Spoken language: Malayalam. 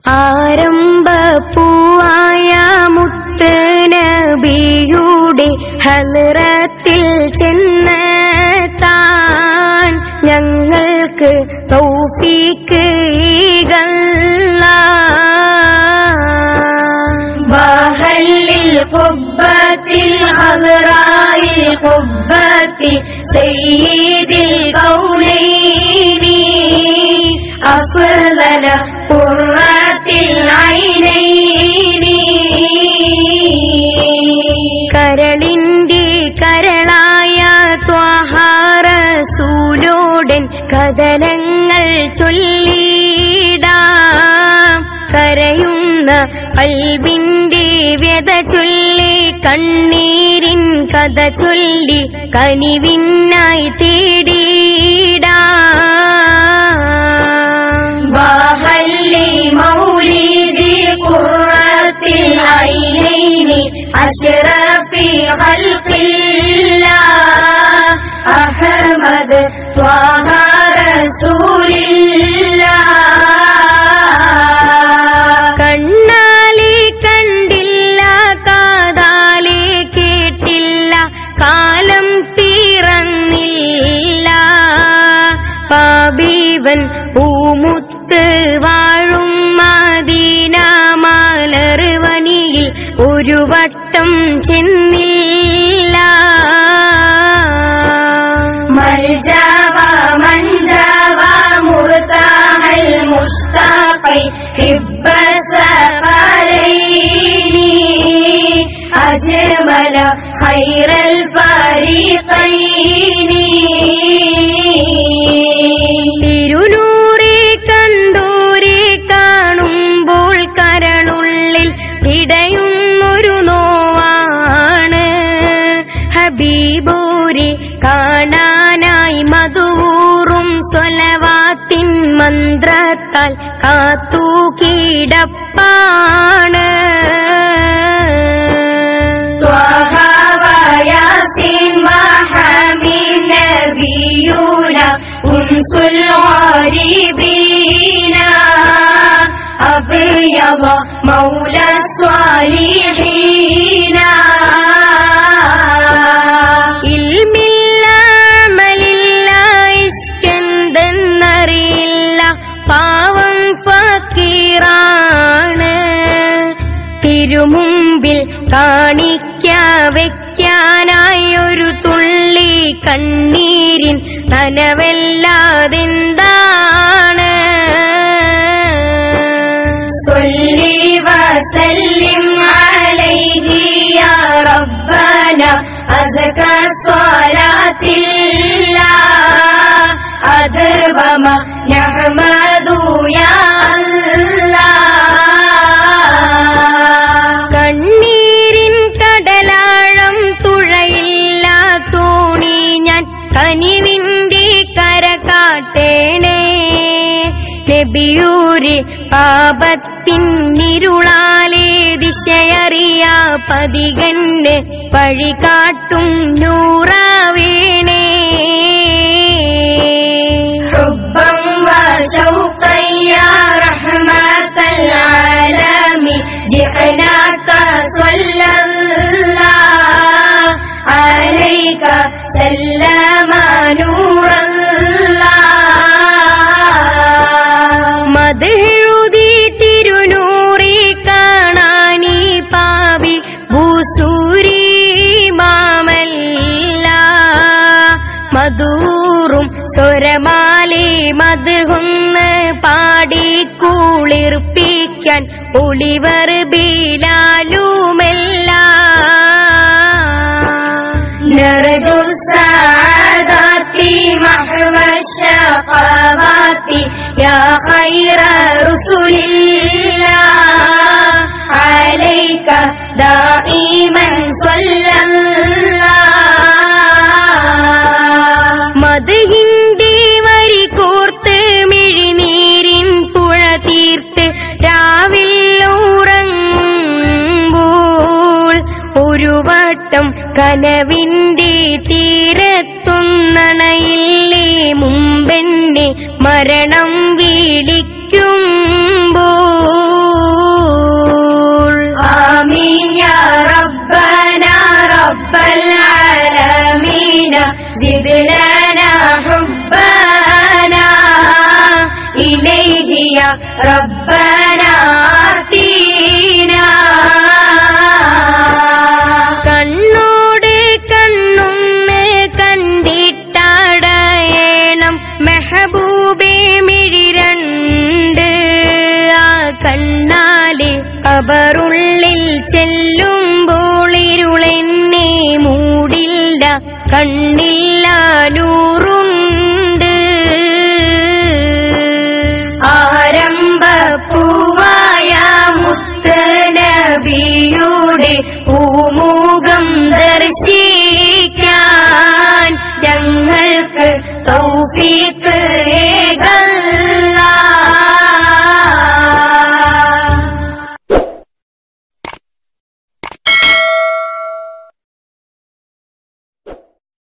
ആരംഭപ്പൂവായ മുത്ത് നബിയുടെ ഹലറത്തിൽ ചെന്ന് താൻ ഞങ്ങൾക്ക് തൗഫീക്ക് ഈഗല്ല وهل القبة الخضراء القبة سيد الكونين أفضل قرة العينين കരളിന്റെ കരളായ ത്വഹാറസൂലോടൻ കഥനങ്ങൾ ചൊല്ലിടാം കരയുന്ന കൽബിന്റെ വ്യത ചൊല്ലി കണ്ണീരിൻ കഥ ചൊല്ലി കനിവിനായി തേടിയിടാം وهل مولد قرة العينين أشرف خلق الله أحمد طه رسول الله കണ്ണാലെ കണ്ടില്ല കാതാലെ കേട്ടില്ല കാലം പിറന്നില്ല പാബീവൻ പൂമുത്ത് വാഴും മദീന മലർവനിയിൽ ഒരു വട്ടം ചെന്നില്ല ملجأ منجبا مرتاح المشتاق حب السفرين أجمل خير الفريقين തിരുനൂറെ കണ്ടൂരെ കാണുമ്പോൾ കരളുള്ളിൽ പിടയുന്നൊരു നോവാണ് ഹബീബൂരെ കാണാനായി മധൂറും സ്വലവാത്തിൻ മന്ത്രത്താൽ കാത്തു കിടപ്പാണ് طه وياسين وحميد نبينا أنس الغريبين أبيض مولى الصالحين ഇൽമില്ല അമലില്ല ഇഷ്കെന്തെന്നറിയില്ല പാവം ഫക്കീറാണ് തിരുമുമ്പിൽ കാണിക്ക വെക്കാനായി ഒരു തുള്ളി കണ്ണീരിൻ നനവല്ലാതെന്താണ് صلي وسلم عليه يا ربنا أزكى صلاة الله أدرب ما نحمد يا الله കണ്ണീരിൻ കടലാഴം തുഴയില്ല തോണി ഞാൻ കനിവിന്റെ കര കാട്ടേണേ നബിയൂരെ പാപത്തിനിരുളാലേ ദിശയറിയാ പതികന് വഴി കാട്ടും നൂറാവേണേ حبا وشوقا يا رحمة العالمين جئناك صلى الله عليك سلم نور الله മതെഴുതി തിരുനൂറി കാണാനീ പാവി ഭൂസൂരി മാമല്ല മധൂറും സ്വരമാലെ മധുഹൊന്ന് പാടി കുളിർപ്പിക്കാൻ ഒളിവർ ബീലാലുമല്ല نرجو السعادات محو الشقوات يا خير رسل الله عليك دائما صلى الله മധുഹിന്റെ വരി കോർത്ത് മിഴിനീരിൻ പുഴ തീർത്ത് രാവിൽ ഉറങ്ങുമ്പോൾ ഒരു വട്ടം കനവിന്റെ തീരത്തൊന്നണയില്ലേ മുമ്പെന്നെ മരണം വിളിക്കുമ്പോൾ رب العالمين زد لنا حبنا إليه يا ربنا آتينا കണ്ണോട് കണ്ണൊന്ന് കണ്ടിട്ടടയണം മെഹബൂബേ മിഴിരണ്ട് ആ കണ്ണാലെ കബറുള്ളിൽ ചെല്ലുമ്പോൾ ഇരുളെന്നെ മൂടില്ല കണ്ണില്ല നൂറുണ്ട് ആരംഭപ്പൂവായ മുത്ത് നബിയുടെ പൂമുഖം ദർശിക്കാൻ ഞങ്ങൾക്ക് തൗഫീക്ക്